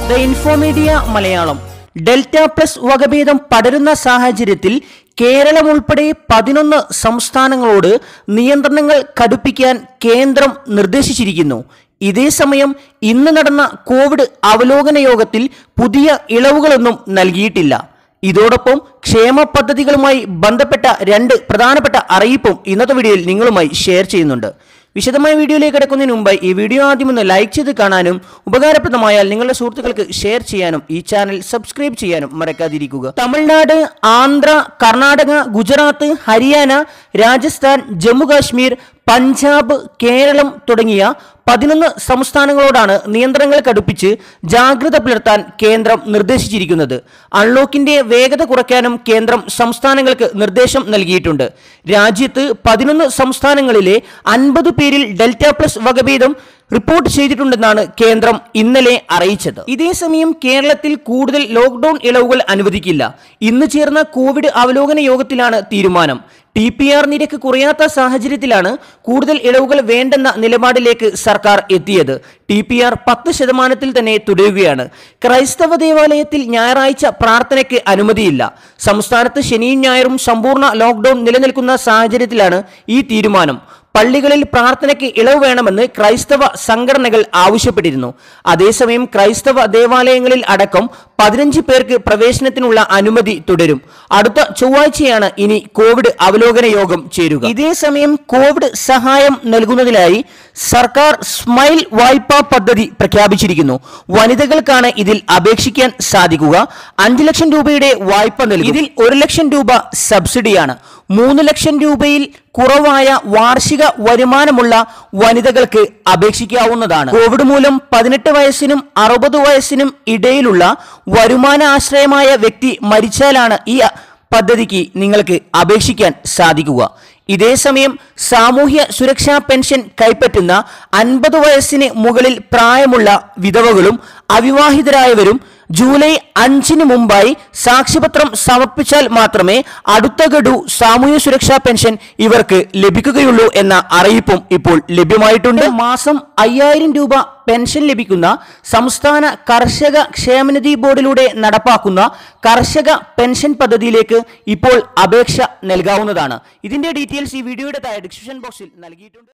the infomedia Malayalam delta plus വകഭേദം പടരുന്ന സാഹചര്യത്തിൽ കേരളം ഉൾപ്പെടെ പതിനൊന്ന് സംസ്ഥാനങ്ങളോട് നിയന്ത്രണങ്ങൾ കടുപ്പിക്കാൻ കേന്ദ്രം നിർദ്ദേശിച്ചിരിക്കുന്നു ഇതേസമയം ഇന്ന് നടന്ന കോവിഡ് അവലോകന യോഗത്തിൽ പുതിയ ഇളവുകളൊന്നും നൽകിയിട്ടില്ല ഇതോടൊപ്പം ക്ഷേമ പദ്ധതികളുമായി ബന്ധപ്പെട്ട രണ്ട് പ്രധാനപ്പെട്ട അറിയിപ്പും ഇന്നത്തെ വീഡിയോയിൽ നിങ്ങളുമായി ഷെയർ ചെയ്യുന്നുണ്ട് വിശദമായ വീഡിയോയിലേക്ക് കിടക്കുന്നതിന് മുമ്പായി ഈ വീഡിയോ ആദ്യം ഒന്ന് ലൈക്ക് ചെയ്ത് കാണാനും ഉപകാരപ്രദമായാൽ നിങ്ങളുടെ സുഹൃത്തുക്കൾക്ക് ഷെയർ ചെയ്യാനും ഈ ചാനൽ സബ്സ്ക്രൈബ് ചെയ്യാനും മറക്കാതിരിക്കുക തമിഴ്നാട് ആന്ധ്ര കർണാടക ഗുജറാത്ത് ഹരിയാന രാജസ്ഥാൻ ജമ്മു കാശ്മീർ പഞ്ചാബ് കേരളം തുടങ്ങിയ പതിനൊന്ന് സംസ്ഥാനങ്ങളോടാണ് നിയന്ത്രണങ്ങൾ കടുപ്പിച്ച് ജാഗ്രത പുലർത്താൻ കേന്ദ്രം നിർദ്ദേശിച്ചിരിക്കുന്നത് അൺലോക്കിന്റെ വേഗത കുറയ്ക്കാനും കേന്ദ്രം സംസ്ഥാനങ്ങൾക്ക് നിർദ്ദേശം നൽകിയിട്ടുണ്ട് രാജ്യത്ത് പതിനൊന്ന് സംസ്ഥാനങ്ങളിലെ അൻപത് പേരിൽ ഡെൽറ്റ പ്ലസ് വകഭേദം റിപ്പോർട്ട് ചെയ്തിട്ടുണ്ടെന്നാണ് കേന്ദ്രം ഇന്നലെ അറിയിച്ചത് ഇതേസമയം കേരളത്തിൽ കൂടുതൽ ലോക്ക്ഡൌൺ ഇളവുകൾ അനുവദിക്കില്ല ഇന്ന് ചേർന്ന കോവിഡ് അവലോകന യോഗത്തിലാണ് തീരുമാനം ടി പി ആർ നിരക്ക് കുറയാത്ത സാഹചര്യത്തിലാണ് കൂടുതൽ ഇളവുകൾ വേണ്ടെന്ന നിലപാടിലേക്ക് സർക്കാർ എത്തിയത് ടി പി ആർ പത്ത് ശതമാനത്തിൽ തന്നെ തുടരുകയാണ് ക്രൈസ്തവ ദേവാലയത്തിൽ ഞായറാഴ്ച പ്രാർത്ഥനയ്ക്ക് അനുമതിയില്ല സംസ്ഥാനത്ത് ശനിയും ഞായറും സമ്പൂർണ്ണ ലോക്ക്ഡൌൺ നിലനിൽക്കുന്ന സാഹചര്യത്തിലാണ് ഈ തീരുമാനം പള്ളികളിൽ പ്രാർത്ഥനയ്ക്ക് ഇളവ് വേണമെന്ന് ക്രൈസ്തവ സംഘടനകൾ ആവശ്യപ്പെട്ടിരുന്നു അതേസമയം ക്രൈസ്തവ ദേവാലയങ്ങളിൽ അടക്കം പതിനഞ്ച് പേർക്ക് പ്രവേശനത്തിനുള്ള അനുമതി തുടരും അടുത്ത ചൊവ്വാഴ്ചയാണ് ഇനി കോവിഡ് അവലോകന യോഗം ചേരുക ഇതേസമയം കോവിഡ് സഹായം നൽകുന്നതിനായി സർക്കാർ സ്മൈൽ വായ്പാ പദ്ധതി പ്രഖ്യാപിച്ചിരിക്കുന്നു വനിതകൾക്കാണ് ഇതിൽ അപേക്ഷിക്കാൻ സാധിക്കുക അഞ്ച് ലക്ഷം രൂപയുടെ വായ്പ നൽകും ഇതിൽ ഒരു ലക്ഷം രൂപ സബ്സിഡിയാണ് മൂന്ന് ലക്ഷം രൂപയിൽ കുറവായ വാർഷിക വരുമാനമുള്ള വനിതകൾക്ക് അപേക്ഷിക്കാവുന്നതാണ് കോവിഡ് മൂലം പതിനെട്ട് വയസ്സിനും അറുപത് വയസ്സിനും ഇടയിലുള്ള വരുമാന ആശ്രയമായ വ്യക്തി മരിച്ചാലാണ് ഈ പദ്ധതിക്ക് നിങ്ങൾക്ക് അപേക്ഷിക്കാൻ സാധിക്കുക ഇതേസമയം സാമൂഹ്യ സുരക്ഷാ പെൻഷൻ കൈപ്പറ്റുന്ന അൻപത് വയസ്സിന് മുകളിൽ പ്രായമുള്ള വിധവകളും അവിവാഹിതരായവരും ജൂലൈ അഞ്ചിന് മുമ്പായി സാക്ഷ്യപത്രം സമർപ്പിച്ചാൽ മാത്രമേ അടുത്ത ഗഡു സാമൂഹ്യ സുരക്ഷാ പെൻഷൻ ഇവർക്ക് ലഭിക്കുകയുള്ളൂ എന്ന അറിയിപ്പും ഇപ്പോൾ ലഭ്യമായിട്ടുണ്ട് മാസം അയ്യായിരം രൂപ പെൻഷൻ ലഭിക്കുന്ന സംസ്ഥാന കർഷക ക്ഷേമനിധി ബോർഡിലൂടെ നടപ്പാക്കുന്ന കർഷക പെൻഷൻ പദ്ധതിയിലേക്ക് ഇപ്പോൾ അപേക്ഷ നൽകാവുന്നതാണ് ഇതിന്റെ ഡീറ്റെയിൽസ് ഈ വീഡിയോയുടെ താഴെ ഡിസ്ക്രിപ്ഷൻ ബോക്സിൽ നൽകിയിട്ടുണ്ട്